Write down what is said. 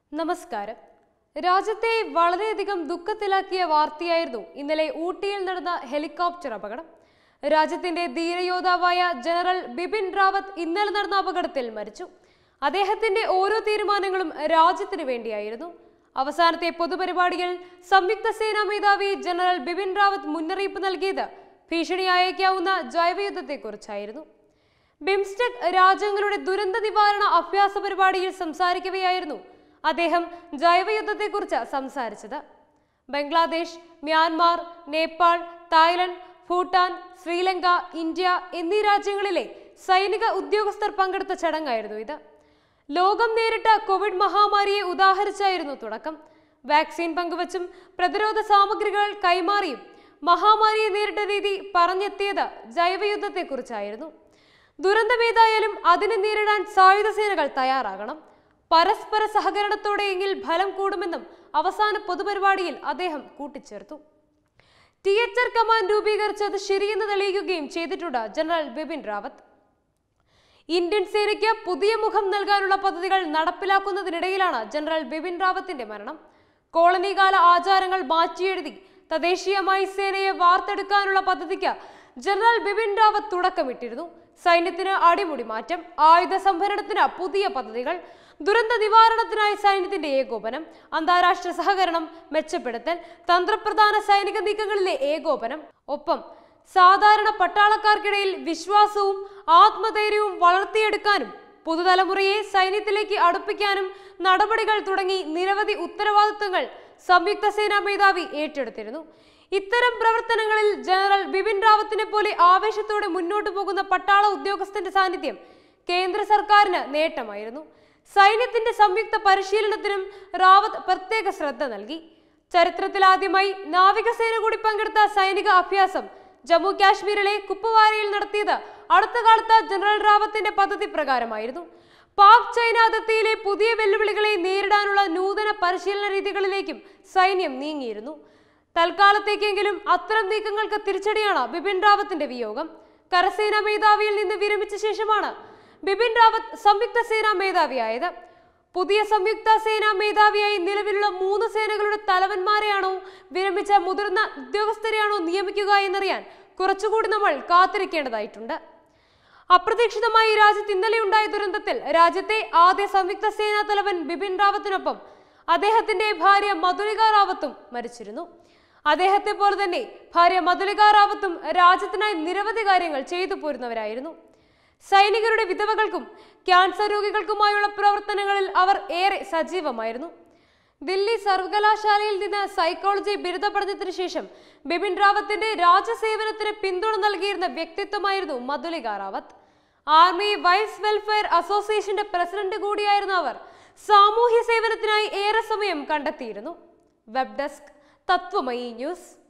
നമസ്കാരം രാജ്യത്തെ വളരെയധികം ദുഃഖത്തിലാക്കിയ വാർത്തയായിരുന്നു ഇന്നലെ ഊട്ടിയിൽ നടന്ന ഹെലികോപ്റ്റർ അപകടം രാജ്യത്തിന്റെ ധീരയോദ്ധാവായ ജനറൽ ബിപിൻ റാവത്ത് ഇന്നലെ നടന്ന അപകടത്തിൽ മരിച്ചു അദ്ദേഹത്തിന്റെ ഓരോ തീരുമാനങ്ങളും രാജ്യത്തിന് വേണ്ടിയായിരുന്നു അവസാനത്തെ പൊതുപരിപാടിയിൽ സംയുക്ത സേനാ മേധാവി ജനറൽ ബിപിൻ റാവത്ത് മുന്നറിയിപ്പ് നൽകിയത് ഭീഷണിയായേക്കാവുന്ന ജൈവയുദ്ധത്തെക്കുറിച്ചായിരുന്നു ബിംസ്റ്റെക് രാജ്യങ്ങളുടെ ദുരന്ത നിവാരണ അഭ്യാസ പരിപാടിയിൽ സംസാരിക്കവെയായിരുന്നു അദ്ദേഹം ജൈവയുദ്ധത്തെക്കുറിച്ച് സംസാരിച്ചത് Bangladesh Myanmar Nepal Thailand Bhutan Sri Lanka India എന്നീ രാജ്യങ്ങളിലെ സൈനിക ഉദ്യോഗസ്ഥർ പങ്കെടുത്ത ചടങ്ങായിരുന്നു ഇത് ലോകം നേരിട്ട കോവിഡ് മഹാമാരിയെ ഉദാഹരിച്ചായിരുന്നു തുടക്കം വാക്സിൻ പങ്കുവച്ചും പ്രതിരോധ സാമഗ്രികൾ കൈമാറിയും മഹാമാരിയെ നേരിട്ട രീതി പറഞ്ഞെത്തിയത് ജൈവയുദ്ധത്തെക്കുറിച്ചായിരുന്നു ദുരന്തമേതായാലും അതിനെ നേരിടാൻ സായുധ സേനകൾ തയ്യാറാകണം പരസ്പര സഹകരണത്തോടെയെങ്കിൽ ഫലം കൂടുമെന്നും അവസാന പൊതുപരിപാടിയിൽ അദ്ദേഹം കൂട്ടിച്ചേർത്തു ടി എച്ച് ആർ കമാൻഡ് രൂപീകരിച്ചത് ശരിയെന്ന് തെളിയിക്കുകയും ചെയ്തിട്ടുണ്ട് ജനറൽ ബിപിൻ റാവത്ത് ഇന്ത്യൻ സേനയ്ക്ക് പുതിയ മുഖം നൽകാനുള്ള പദ്ധതികൾ നടപ്പിലാക്കുന്നതിനിടയിലാണ് ജനറൽ ബിപിൻ റാവത്തിന്റെ മരണം കോളനി കാല ആചാരങ്ങൾ മാറ്റിയെഴുതി തദ്ദേശീയമായി സേനയെ വാർത്തെടുക്കാനുള്ള പദ്ധതിക്ക് ജനറൽ ബിപിൻ റാവത്ത് തുടക്കമിട്ടിരുന്നു സൈന്യത്തിന് അടിമുടി മാറ്റം ആയുധ സംഭരണത്തിന് പുതിയ പദ്ധതികൾ ദുരന്ത നിവാരണത്തിനായി സൈന്യത്തിന്റെ ഏകോപനം അന്താരാഷ്ട്ര സഹകരണം മെച്ചപ്പെടുത്തൽ തന്ത്രപ്രധാന സൈനിക നീക്കങ്ങളിലെ ഏകോപനം ഒപ്പം സാധാരണ പട്ടാളക്കാർക്കിടയിൽ വിശ്വാസവും ആത്മധൈര്യവും വളർത്തിയെടുക്കാനും പുതുതലമുറയെ സൈന്യത്തിലേക്ക് അടുപ്പിക്കാനും നടപടികൾ തുടങ്ങി നിരവധി ഉത്തരവാദിത്തങ്ങൾ സംയുക്ത സേനാ മേധാവി ഏറ്റെടുത്തിരുന്നു ഇത്തരം പ്രവർത്തനങ്ങളിൽ ജനറൽ ബിപിൻ റാവത്തിനെ പോലെ ആവേശത്തോടെ മുന്നോട്ടു പോകുന്ന പട്ടാള ഉദ്യോഗസ്ഥന്റെ സാന്നിധ്യം കേന്ദ്ര സർക്കാരിന് നേട്ടമായിരുന്നു സൈന്യത്തിന്റെ സംയുക്ത പരിശീലനത്തിനും റാവത്ത് പ്രത്യേക ശ്രദ്ധ നൽകി ചരിത്രത്തിലാദ്യമായി നാവികസേന കൂടി പങ്കെടുത്ത സൈനിക അഭ്യാസം ജമ്മു കാശ്മീരിലെ കുപ്പവാരയിൽ നടത്തിയത് അടുത്ത കാലത്ത് ജനറൽ റാവത്തിന്റെ പദ്ധതി പ്രകാരമായിരുന്നു പാക് ചൈന അതിർത്തിയിലെ പുതിയ വെല്ലുവിളികളെ നേരിടാനുള്ള നൂതന പരിശീലന രീതികളിലേക്കും സൈന്യം നീങ്ങിയിരുന്നു തൽക്കാലത്തേക്കെങ്കിലും അത്തരം നീക്കങ്ങൾക്ക് തിരിച്ചടിയാണ് ബിപിൻ റാവത്തിന്റെ വിയോഗം കരസേനാ മേധാവിയിൽ നിന്ന് വിരമിച്ച ശേഷമാണ് ബിപിൻ റാവത്ത് സംയുക്ത സേനാ മേധാവിയായത് പുതിയ സംയുക്ത സേനാ മേധാവിയായി നിലവിലുള്ള മൂന്ന് സേനകളുടെ തലവന്മാരെയാണോ വിരമിച്ച മുതിർന്ന ഉദ്യോഗസ്ഥരെയാണോ നിയമിക്കുക എന്നറിയാൻ കുറച്ചുകൂടി നമ്മൾ കാത്തിരിക്കേണ്ടതായിട്ടുണ്ട് അപ്രതീക്ഷിതമായി രാജ്യത്ത് ഇന്നലെ ഉണ്ടായ ദുരന്തത്തിൽ രാജ്യത്തെ ആദ്യ സംയുക്ത സേനാ തലവൻ ബിപിൻ റാവത്തിനൊപ്പം അദ്ദേഹത്തിന്റെ ഭാര്യ മധുലിക റാവത്തും മരിച്ചിരുന്നു അദ്ദേഹത്തെ പോലെ തന്നെ ഭാര്യ മധുലിക റാവത്തും രാജ്യത്തിനായി നിരവധി കാര്യങ്ങൾ ചെയ്തു പോരുന്നവരായിരുന്നു സൈനികരുടെ വിധവകൾക്കും ക്യാൻസർ രോഗികൾക്കുമായുള്ള പ്രവർത്തനങ്ങളിൽ അവർ ഏറെ സജീവമായിരുന്നു ദില്ലി സർവകലാശാലയിൽ നിന്ന് സൈക്കോളജി ബിരുദ പഠനത്തിന് ശേഷം ബിപിൻ റാവത്തിന്റെ രാജ്യസേവനത്തിന് പിന്തുണ നൽകിയിരുന്ന വ്യക്തിത്വമായിരുന്നു Madhulika Rawat army wives welfare അസോസിയേഷന്റെ പ്രസിഡന്റ് കൂടിയായിരുന്ന അവർ സാമൂഹ്യ സേവനത്തിനായി ഏറെ സമയം കണ്ടെത്തിയിരുന്നു വെബ് ഡെസ്ക് തത്വമയി ന്യൂസ്